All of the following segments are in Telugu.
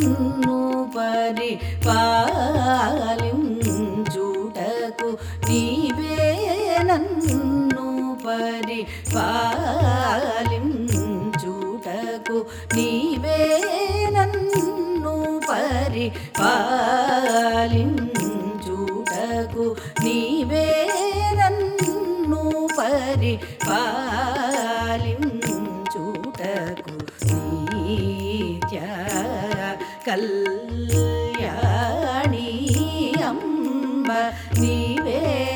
నన్ను పరిపాలించుటకు నీవే నన్ను పరిపాలించుటకు నీవే నన్ను పరిపాలించుటకు నీవే నన్ను పరిపాలించుటకు నిత్య కళ్యాణి అంబ నీవే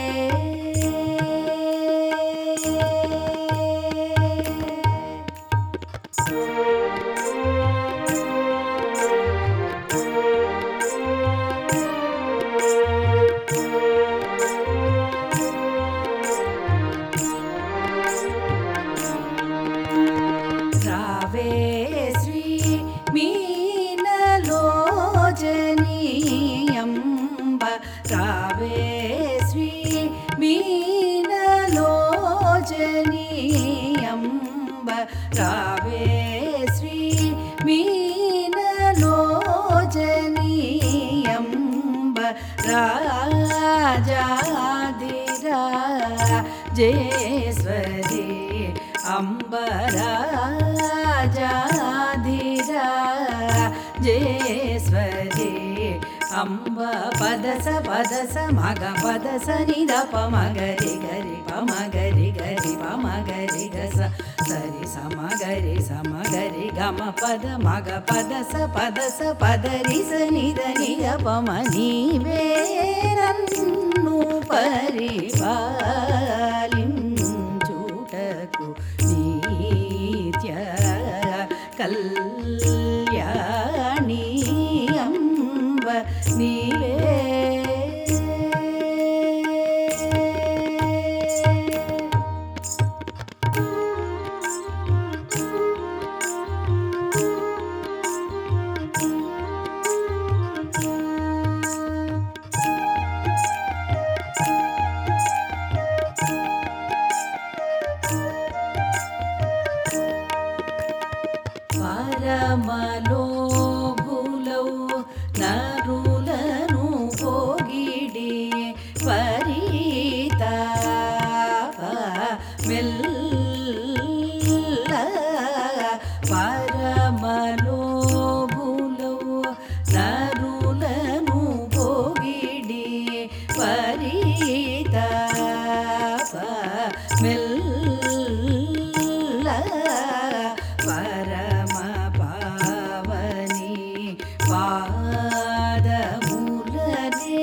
రావే శ్రీ మీనలోచని అంబ రావే శ్రీ మీనలోచని అంబ రావే శ్రీ మీనలోచని అంబ రాజాదిరా జేశ్వరి అంబరాజాధిరా జేశ్వరి అంబ పదస పదస మగ పదస నిద పమగరి గరి పమగరి గరి పమగరి గస సరి సమగరి సమగరి గమ పద మగ పదస పదస పదరి స నిద నిద పమ నీవే నన్ను పరిపాలించుటకు నిత్య కళ్యాణి అంబ నీవే పరమలోభులౌ నరులను పోగిడి పరితాప మెల్ల పరమలోభులౌ నరులను పోగిడి పరితాప మెల్ల పరమ పావని పాదములనే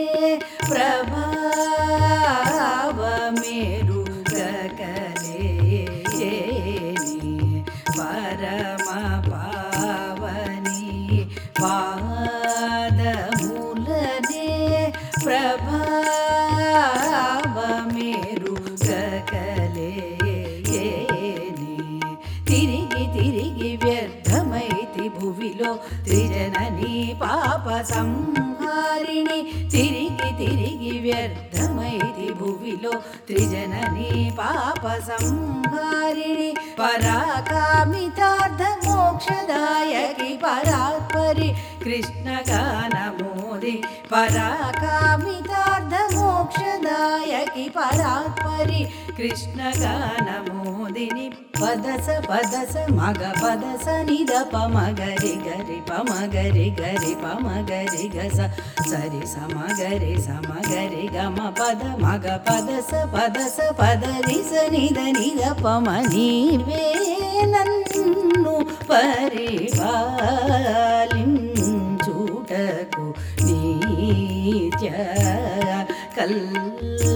ప్రభావమేరు గకలే పరమ పావని పాదములనే ప్రభావమేరు గకలే తిరిగి తిరిగి వ్యర్థమైతి భువిలో త్రిజనని పాప సంహారిణి తిరిగి తిరిగి వ్యర్థమైతి భువిలో త్రిజనని పాప సంహారిణి పరాకామితార్థ మోక్షదాయకి పరాత్పరి కృష్ణ గానమోది పరాకామితార్థ మోక్షదాయకి పరాత్పరి కృష్ణ గానమోదిని పదస పదస మగ పదస నిద పమగరి గరి పమగరి గరి పమగరి గస సరి సమగరి సమగరి గమ పద మగ పదస పదస పదరి స నిద నిద పమ నీవే నన్ను పరిపాలించుటకు నిత్య కల్